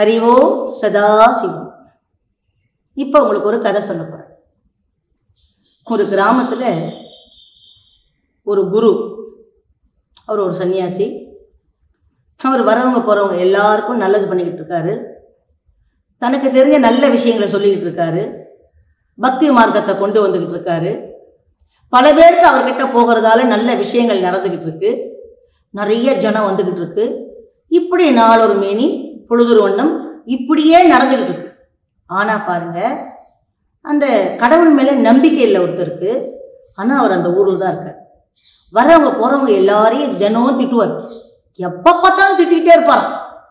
ஹரிவோ சதா சிவம் இப்போ உங்களுக்கு ஒரு கதை சொல்ல போறேன் ஒரு கிராமத்துல ஒரு குரு அவர் ஒரு சன்னியாசி அவர் வரவங்க போறவங்க எல்லாருக்கும் நல்லது பண்ணிக்கிட்டு இருக்காரு தனக்கு தெரிஞ்ச நல்ல விஷயங்களை சொல்லிக்கிட்டு இருக்காரு பக்தி மார்க்கத்தை கொண்டு வந்துக்கிட்டு இருக்காரு பல பேருக்கு அவர்கிட்ட போகிறதால நல்ல விஷயங்கள் நடந்துக்கிட்டு இருக்கு நிறைய ஜனம் வந்துக்கிட்டு இருக்கு இப்படி நாளொரு மேனி பொழுதொரு வண்ணம் இப்படியே நடந்துக்கிட்டு இருக்கு ஆனா பாருங்க அந்த கடவுள் மேல நம்பிக்கை இல்லை ஒருத்தருக்கு ஆனா அவர் அந்த ஊர்ல தான் இருக்கார் வர்றவங்க போறவங்க எல்லாரையும் தினம் திட்டுவார் எப்ப பார்த்தாலும் திட்டிக்கிட்டே இருப்பார்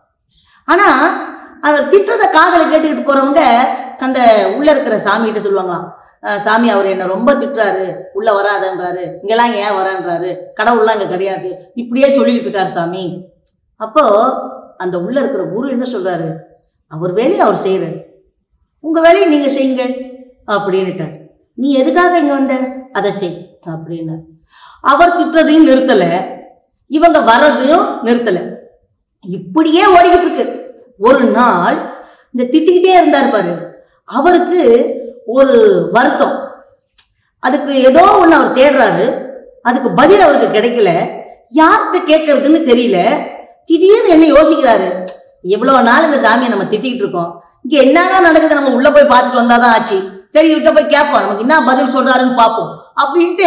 ஆனா அவர் திட்டுறத காதல கேட்டுக்கிட்டு போறவங்க அந்த உள்ள இருக்கிற சாமிகிட்ட சொல்லுவாங்களாம் "அஹ், சாமி அவர் என்ன ரொம்ப திட்டுறாரு உள்ள வராதன்றாரு இங்கெல்லாம் ஏன் வரன்றாரு கடவுள்லாம் இங்க கிடையாது இப்படியே சொல்லிக்கிட்டு இருக்காரு சாமி அப்போ அந்த உள்ள இருக்கிற குரு என்ன சொல்றாரு அவர் வேலையை அவர் செய்யறாரு உங்க வேலையை நீங்க செய்யுங்க அப்படின்னுட்டார் நீ எதுக்காக இங்க வந்த அதை செய் அப்படின்னு அவர் திட்டுறதையும் நிறுத்தல இவங்க வர்றதையும் நிறுத்தல இப்படியே ஓடிக்கிட்டு இருக்கு ஒரு நாள் இந்த திட்டிக்கிட்டே இருந்தார் பாரு அவருக்கு ஒரு வருத்தம் அதுக்கு ஏதோ ஒன்று அவர் தேடுறாரு அதுக்கு பதில் அவருக்கு கிடைக்கல யார்கிட்ட கேட்கறதுன்னு தெரியல திடீர்னு என்ன யோசிக்கிறாரு எவ்வளோ நாள் இந்த சாமியை நம்ம திட்டிக்கிட்டு இருக்கோம் இங்க என்னதான் நடக்குது நம்ம உள்ள போய் பார்த்துட்டு வந்தாதான் ஆச்சு சரி இவர்கிட்ட போய் கேட்போம் நமக்கு என்ன பதில் சொல்றாருன்னு பார்ப்போம் அப்படின்ட்டு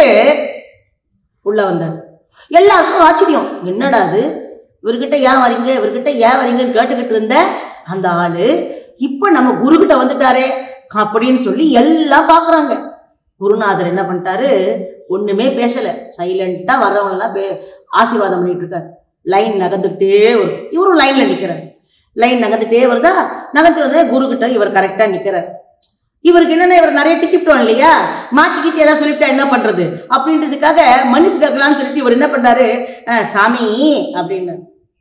உள்ள வந்தார் எல்லாருக்கும் ஆச்சரியம் என்னடா அது இவர்கிட்ட ஏன் வரீங்க இவர்கிட்ட ஏன் வரீங்கன்னு கேட்டுக்கிட்டு இருந்த அந்த ஆளு இப்ப நம்ம குருகிட்ட வந்துட்டாரே அப்படின்னு சொல்லி எல்லாம் பாக்குறாங்க குருநாதர் என்ன பண்ணிட்டாரு ஒண்ணுமே பேசல சைலண்டா வர்றவங்க எல்லாம் பே- ஆசீர்வாதம் பண்ணிட்டு இருக்காரு லைன் நகர்ந்துட்டே வரும் இவரும் லைன்ல நிக்கிறார் லைன் நகர்ந்துட்டே வருதா நகர்ந்து வந்து குரு கிட்ட இவர் கரெக்டா நிக்கிறார் இவருக்கு என்னன்னா இவர் நிறைய திட்டிவிட்டோம் இல்லையா மாத்தி கீத்தி ஏதாவது சொல்லிவிட்டா என்ன பண்றது அப்படின்றதுக்காக மன்னிப்பு கேட்கலாம்னு சொல்லிட்டு இவர் என்ன பண்றாரு "அஹ், சாமி அப்படின்னு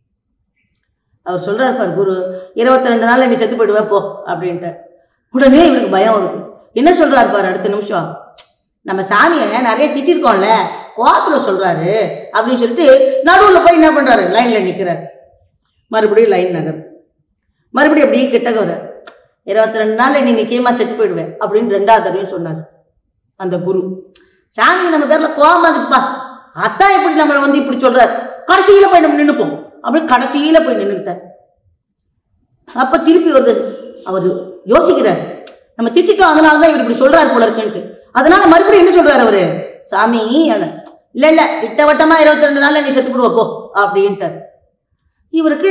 அவர் சொல்றாரு பாரு குரு இருபத்தி ரெண்டு நாள்ல நீ செத்து போயிடுவ போ அப்படின்ட்டு உடனே இவருக்கு பயம் வருது என்ன சொல்றாரு பாரு அடுத்த நிமிஷம் நம்ம சாமியை நிறைய திட்டிருக்கோம்ல கோத்துல சொல்றாரு அப்படின்னு சொல்லிட்டு நடுவுல போய் என்ன பண்றாரு லைன்ல நிக்கிறாரு மறுபடியும் லைன் நகர் மறுபடியும் அப்படியே கிட்டக்க வர இருபத்தி ரெண்டு நாள்ல நீ நிச்சயமா செத்து போயிடுவேன் அப்படின்னு ரெண்டாவது தடவையும் சொன்னார் அந்த குரு சாமி நம்ம பேர்ல கோவமா இருக்குப்பா அதான் எப்படி நம்மளை வந்து இப்படி சொல்றாரு கடைசியில போய் நம்ம நின்னுப்போம் அப்படி கடைசியில போய் நின்னுக்கிட்டார் அப்ப திருப்பி வருது அவர் யோசிக்கிறார் நம்ம திட்டிட்டோம் அதனால தான் இவர் இப்படி சொல்றாரு போல இருக்குன்ட்டு அதனால மறுபடியும் என்ன சொல்றாரு அவரு சாமி என்ன, இல்ல இல்ல திட்டவட்டமா இருபத்தி ரெண்டு நாள்ல நீ செத்து போடுவ போ அப்படின்ட்டார் இவருக்கு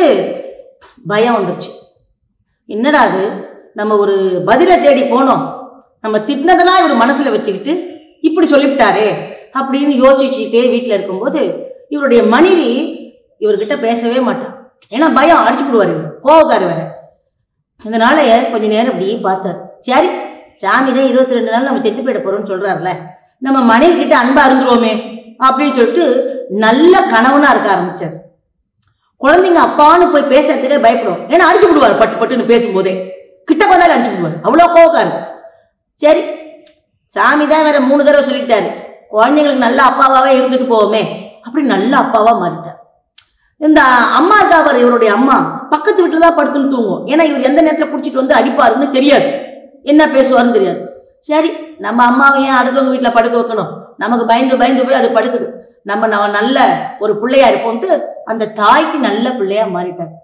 பயம் வந்துருச்சு என்னடா அது நம்ம ஒரு பதிலை தேடி போனோம் நம்ம திட்டினதெல்லாம் இவர் மனசுல வச்சுக்கிட்டு இப்படி சொல்லிவிட்டாரே அப்படின்னு யோசிச்சுட்டே வீட்டில் இருக்கும்போது இவருடைய மனைவி இவர்கிட்ட பேசவே மாட்டான் ஏன்னா பயம் அடிச்சு விடுவார் இவர் கோவக்காரு வேற இதனால கொஞ்ச நேரம் இப்படியே பார்த்தார் சரி சாமி தான் இருபத்தி ரெண்டு நாள் நம்ம செத்து போயிட போறோம்னு சொல்றாருல நம்ம மனைவி கிட்ட அன்பா இருந்துருவோமே அப்படின்னு சொல்லிட்டு நல்ல கணவனா இருக்க ஆரம்பிச்சார் குழந்தைங்க அப்பான்னு போய் பேசுறதுக்கே பயப்படும் ஏன்னா அடிச்சு விடுவார் பட்டு பட்டுன்னு பேசும்போதே கிட்ட வந்தாலும் அடிச்சு விடுவார் அவ்வளோ கோவக்காரு சரி சாமி தான் வேற மூணு தடவை சொல்லிட்டாரு குழந்தைங்களுக்கு நல்ல அப்பாவாவே இருந்துட்டு போவோமே அப்படி நல்ல அப்பாவா மாறிட்டார் இந்த அம்மா இருக்காவர் இவருடைய அம்மா பக்கத்து வீட்டுல தான் படுத்துன்னு தூங்கும் ஏன்னா இவர் எந்த நேரத்துல குடிச்சிட்டு வந்து அடிப்பாருன்னு தெரியாது என்ன பேசுவாருன்னு தெரியாது சரி நம்ம அம்மாவை ஏன் அடுத்தவங்க வீட்டுல படுக்க வைக்கணும் நமக்கு பயந்து பயந்து போய் அது படுக்குது நம்ம நம்ம நல்ல ஒரு பிள்ளையா இருப்போம்ட்டு அந்த தாய்க்கு நல்ல பிள்ளையா மாறிட்டார்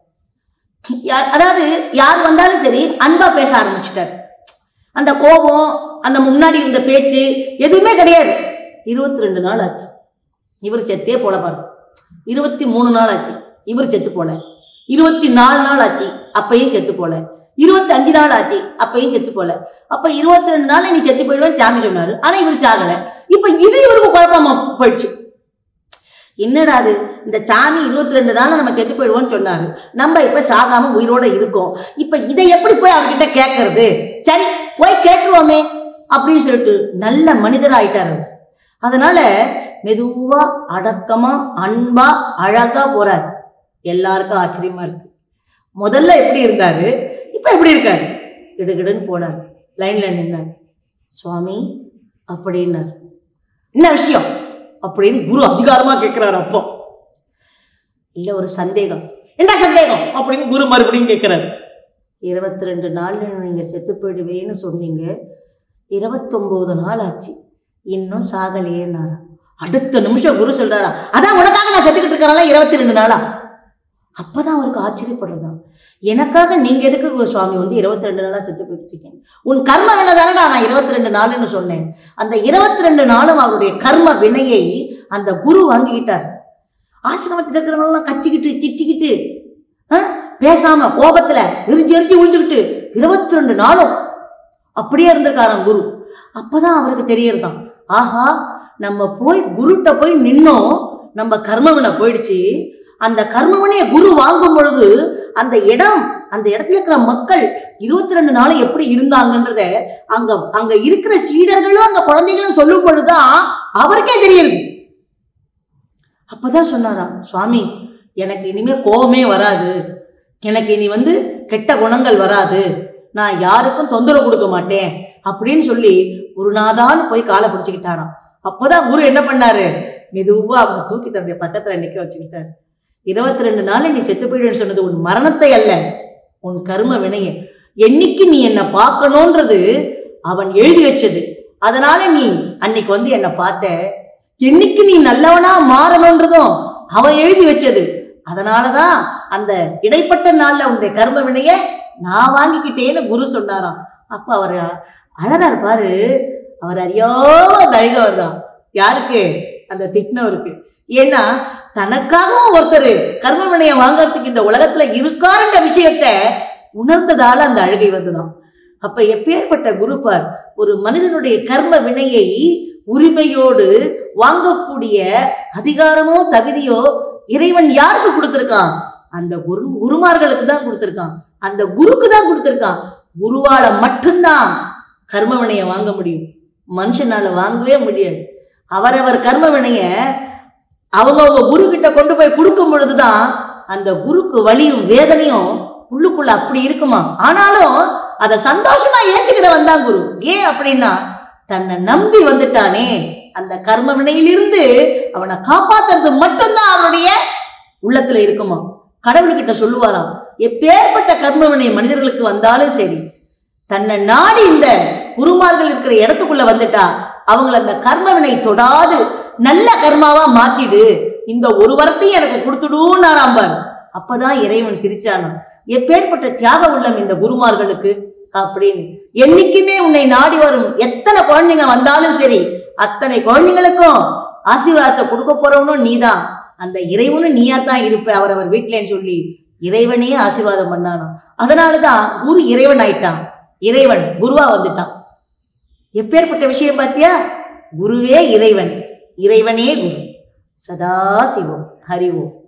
யார் அதாவது யார் வந்தாலும் சரி அன்பா பேச ஆரம்பிச்சிட்டார் அந்த கோபம் அந்த முன்னாடி இருந்த பேச்சு எதுவுமே கிடையாது இருபத்தி ரெண்டு நாள் ஆச்சு இவர் செத்தே போல பாருங்க இருபத்தி மூணு நாள் ஆச்சு இவர் செத்து போல இருபத்தி நாலு நாள் ஆச்சு அப்பையும் செத்து போல இருபத்தி அஞ்சு நாள் ஆச்சு அப்பையும் செத்து போல அப்ப இருபத்தி ரெண்டு நாள் நீ செத்து போயிடுவேன் சாமி சொன்னாரு ஆனா இவர் சாகல இப்ப இது இவருக்கு குழப்பமா போயிடுச்சு என்னடா அது இந்த சாமி இருபத்தி ரெண்டு நாள் நம்ம செத்து போயிடுவோம்னு சொன்னாரு நம்ம இப்ப சாகாம உயிரோட இருக்கோம் இப்ப இதை எப்படி போய் அவர்கிட்ட கேட்கறது சரி போய் கேட்டுருவோமே அப்படின்னு சொல்லிட்டு நல்ல மனிதர் ஆயிட்டாரு அவர். அதனால மெதுவா அடக்கமா அன்பா அழகா போறாரு எல்லாருக்கும் ஆச்சரியமா இருக்கு முதல்ல எப்படி இருந்தாரு இப்ப எப்படி இருக்காரு கிடுகிடுன்னு போனார் லைன்ல நின்னார் சுவாமி அப்படின்னார் என்ன விஷயம் அப்படின்னு குரு அதிகாரமா கேட்கிறாரு அப்போ இல்ல ஒரு சந்தேகம் என்ன சந்தேகம் அப்படின்னு குரு மறுபடியும் கேட்கிறாரு இருபத்தி ரெண்டு நாள்ல நீங்கள் செத்து போயிடுவேன்னு சொன்னீங்க இருபத்தொம்போது நாள் ஆச்சு இன்னும் சாகலையேன்னாரா அடுத்த நிமிஷம் குரு சொல்றாரா அதான் உனக்காக நான் செத்துக்கிட்டு இருக்கிறனால இருபத்தி ரெண்டு நாளா அப்பதான் அவருக்கு ஆச்சரியப்படுறதா எனக்காக நீங்க எதுக்கு சுவாமி வந்து இருபத்தி ரெண்டு நாளா செத்து போயிட்டு இருக்கீங்க உன் கர்ம வினை தானடா நான் இருபத்தி ரெண்டு நாள்னு சொன்னேன் அந்த இருபத்தி ரெண்டு நாளும் அவருடைய கர்ம வினையை அந்த குரு வாங்கிக்கிட்டார் ஆசிரமத்தில் இருக்கிறவங்களாம் கத்திக்கிட்டு திட்டிக்கிட்டு ஆ, பேசாம கோபத்துல எரிஞ்சு எரிஞ்சு விழுந்துக்கிட்டு இருபத்தி ரெண்டு நாளும் அப்படியே இருந்திருக்காராம் குரு அப்பதான் அவருக்கு தெரியறதாம் ஆஹா நம்ம போய் குருட்ட போய் நின்னோம் நம்ம கர்மவினை போயிடுச்சு அந்த கர்மவினைய குரு வாங்கும் பொழுது அந்த இடம் அந்த இடத்துல இருக்கிற மக்கள் இருபத்தி ரெண்டு நாளும் எப்படி இருந்தாங்கன்றத அங்க அங்க இருக்கிற சீடர்களும் அந்த குழந்தைகளும் சொல்லும் பொழுதுதான் அவருக்கே தெரியுது அப்பதான் சொன்னாராம் சுவாமி எனக்கு இனிமே கோபமே வராது எனக்கு இனி வந்து கெட்ட குணங்கள் வராது நான் யாருக்கும் தொந்தரவு கொடுக்க மாட்டேன் அப்படின்னு சொல்லி குருநாதான்னு போய் காலை பிடிச்சிக்கிட்டாராம் அப்பதான் குரு என்ன பண்ணாரு மெதுவா அவங்க தூக்கி தன்னுடைய பக்கத்துல நிக்க வச்சுக்கிட்டாரு இருபத்தி ரெண்டு நாள் நீ செத்து போயிடுன்னு சொன்னது உன் மரணத்தை அல்ல உன் கர்ம வினையை என்னைக்கு நீ என்னை பார்க்கணுன்றது அவன் எழுதி வச்சது அதனால நீ அன்னைக்கு வந்து என்னை பார்த்த என்னைக்கு நீ நல்லவனா மாறணுன்றதும் அவன் எழுதி வச்சது அதனாலதான் அந்த இடைப்பட்ட நாள்ல உன்னுடைய கர்ம வினைய நான் வாங்கிக்கிட்டேன்னு குரு சொன்னாராம் அப்ப அவர் அழகாரு பாரு அவர் அறியாம அந்த அழுகவர் தான் யாருக்கு அந்த திட்டினவருக்கு ஏன்னா தனக்காகவும் ஒருத்தர் கர்ம வினைய வாங்கறதுக்கு இந்த உலகத்துல இருக்காருன்ற விஷயத்த உணர்ந்ததால அந்த அழுகை வந்துதான் அப்ப எப்பேற்பட்ட குருப்பார் ஒரு மனிதனுடைய கர்ம வினையை உரிமையோடு வாங்கக்கூடிய அதிகாரமோ தகுதியோ இறைவன் யாருக்கு கொடுத்திருக்கான் அந்த குரு குருமார்களுக்கு தான் கொடுத்திருக்கான் அந்த குருக்கு தான் கொடுத்திருக்கான் குருவால மட்டும்தான் கர்ம வினையை வாங்க முடியும் மனுஷனால வாங்கவே முடியாது அவரவர் கர்ம வினைய அவங்கவுங்க குரு கிட்ட கொண்டு போய் கொடுக்கும் பொழுதுதான் அந்த குருக்கு வலியும் வேதனையும் உள்ளுக்குள்ள அப்படி இருக்குமா ஆனாலும் அதை சந்தோஷமா ஏத்துக்கிட வந்தான் குரு ஏன் அப்படின்னா தன்னை நம்பி வந்துட்டானே அந்த கர்ம வினையிலிருந்து அவனை காப்பாத்துறது மட்டும்தான் அவனுடைய உள்ளத்துல இருக்குமா கடவுள்கிட்ட சொல்லுவாராம் எப்பேற்பட்ட கர்ம வினை மனிதர்களுக்கு வந்தாலும் சரி தன்னை நாடி இந்த குருமார்கள் இருக்கிற இடத்துக்குள்ள வந்துட்டா அவங்கள அந்த கர்ம வினை தொடாது நல்ல கர்மாவா மாத்திடு இந்த ஒரு வரத்தையும் எனக்கு கொடுத்துடுன்னாராம் பாரு அப்பதான் இறைவன் சிரிச்சானாம் எப்பேற்பட்ட தியாக உள்ளம் இந்த குருமார்களுக்கு அப்படின்னு என்னைக்குமே உன்னை நாடி வரும் எத்தனை குழந்தைங்க வந்தாலும் சரி அத்தனை குழந்தைங்களுக்கும் ஆசீர்வாதத்தை கொடுக்க போறவனும் நீதான் அந்த இறைவனும் நீயா தான் இருப்ப அவரவர் வீட்டிலேன்னு சொல்லி இறைவனே ஆசீர்வாதம் பண்ணானாம் அதனாலதான் குரு இறைவன் ஆயிட்டான் இறைவன் குருவா வந்துட்டான் எப்பேற்பட்ட விஷயம் பாத்தியா குருவே இறைவன் இறைவனே குரு சதா சிவம் ஹரி ஓம்